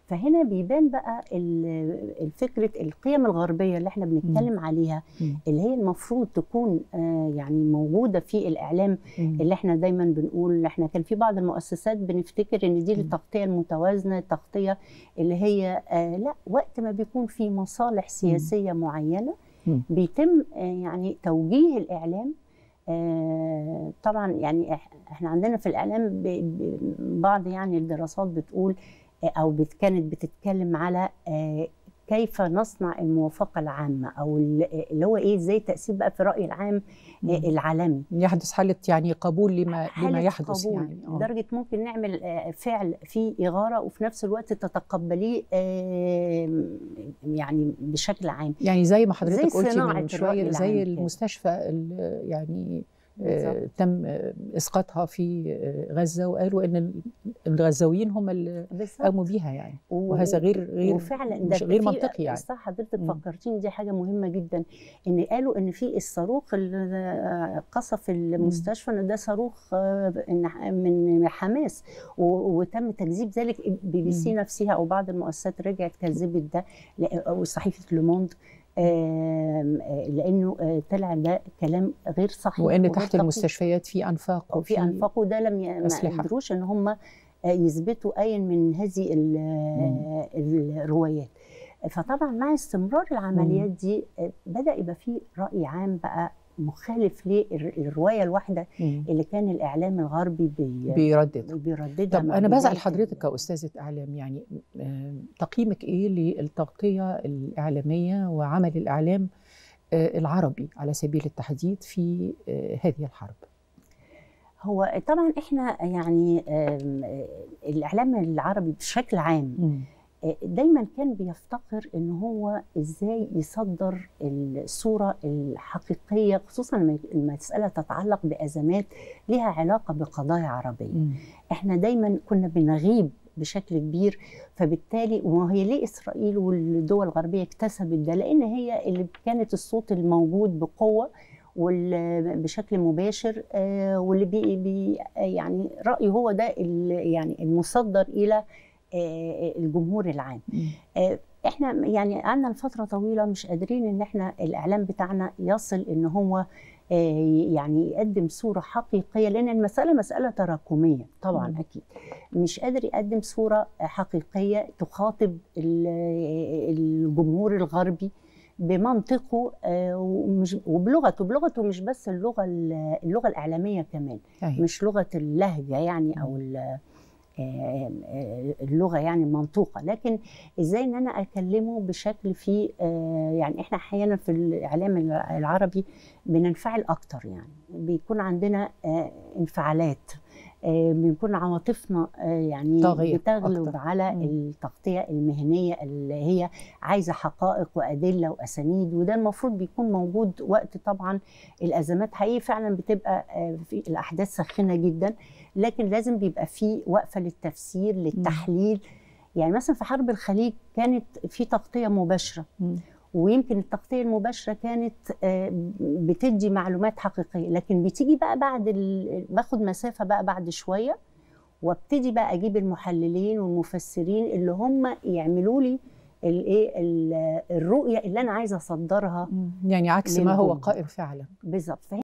فهنا بيبان بقى ال- الفكره القيم الغربيه اللي احنا بنتكلم عليها مم. اللي هي المفروض تكون آه، يعني موجوده في الاعلام مم. اللي احنا دايما بنقول احنا كان في بعض المؤسسات بنفتكر ان دي مم. التغطيه المتوازنه التغطيه اللي هي آه لا وقت ما بيكون في مصالح سياسيه معينه مم. بيتم آه يعني توجيه الاعلام آه طبعا يعني إح- احنا عندنا في الاعلام ب- ب- بعض يعني الدراسات بتقول آه، او بت- كانت بتتكلم على آه كيف نصنع الموافقه العامه او ال- اللي هو ايه ازاي تاثير بقى في الراي العام آه، مم. العالمي يحدث حاله يعني قبول لما لما حالة يحدث قبول يعني آه. لدرجه ممكن نعمل آه، فعل فيه اغاره وفي نفس الوقت تتقبليه آه، يعني بشكل عام يعني زي ما حضرتك زي قلتي صناعة من شويه الرأي زي العام كده. المستشفى ال- يعني آه، بالظبط. تم آه، اسقاطها في آه، غزه وقالوا ان ال- الغزاويين هم اللي بالظبط قاموا بيها يعني و- وهذا غير غير وفعلا مش غير في- منطقي يعني صح حضرتك مم. فكرتيني دي حاجه مهمه جدا ان قالوا ان في الصاروخ اللي قصف المستشفى ان ده صاروخ آه، إن- من حماس و- وتم تكذيب ذلك بي بي سي مم. نفسها او بعض المؤسسات رجعت كذبت ده ل- او صحيفه لوموند آم، آه، لانه آه، طلع ده كلام غير صحيح وان وغير تحت دقيق. المستشفيات في انفاق وفي انفاقوا ده لم ي- ما أسلحة. قدروش ان هم يثبتوا اي من هذه ال- الروايات فطبعا مع استمرار العمليات دي بدا يبقى في راي عام بقى مخالف للروايه الواحده مم. اللي كان الاعلام الغربي بي بيردد بيرددها طب مع انا بسال بداية حضرتك ال- كاستاذه اعلام يعني آه، تقييمك ايه للتغطيه الاعلاميه وعمل الاعلام آه، العربي على سبيل التحديد في آه، هذه الحرب هو طبعا احنا يعني آم، آه، الاعلام العربي بشكل عام مم. دايما كان بيفتقر ان هو ازاي يصدر الصوره الحقيقيه خصوصا لما المساله تتعلق بازمات لها علاقه بقضايا عربيه مم. احنا دايما كنا بنغيب بشكل كبير فبالتالي وهي ليه اسرائيل والدول الغربيه اكتسبت ده لان هي اللي كانت الصوت الموجود بقوه وال- بشكل مباشر آه، واللي بي بي يعني رايه هو ده ال- يعني المصدر الى آه، الجمهور العام مم. آه، احنا يعني قعدنا لفتره طويله مش قادرين ان احنا الاعلام بتاعنا يصل ان هو آه، يعني يقدم صوره حقيقيه لان المساله مساله تراكميه طبعا مم. اكيد مش قادر يقدم صوره حقيقيه تخاطب ال- الجمهور الغربي بمنطقه آه، ومش وبلغته بلغته مش بس اللغه ال- اللغه الاعلاميه كمان أيوة. مش لغه اللهجه يعني او ال- آه، آه، اللغه يعني المنطوقه لكن ازاي ان انا اكلمه بشكل فيه آه، يعني احنا احيانا في الاعلام العربي بننفعل اكتر يعني بيكون عندنا آه، انفعالات آه، بيكون عواطفنا آه، يعني طاغية بتغلب أكتر. على مم. التغطيه المهنيه اللي هي عايزه حقائق وادله واسانيد وده المفروض بيكون موجود وقت طبعا الازمات حقيقي فعلا بتبقى آه، في الاحداث ساخنه جدا لكن لازم بيبقى في وقفه للتفسير للتحليل يعني مثلا في حرب الخليج كانت في تغطيه مباشره مم. ويمكن التغطيه المباشره كانت آه، بتدي معلومات حقيقيه لكن بتيجي بقى بعد ال... باخد مسافه بقى بعد شويه وابتدي بقى اجيب المحللين والمفسرين اللي هم يعملوا لي الايه ال- الرؤيه اللي انا عايزه اصدرها مم. يعني عكس ما هو للجمهور. قائم فعلا بالظبط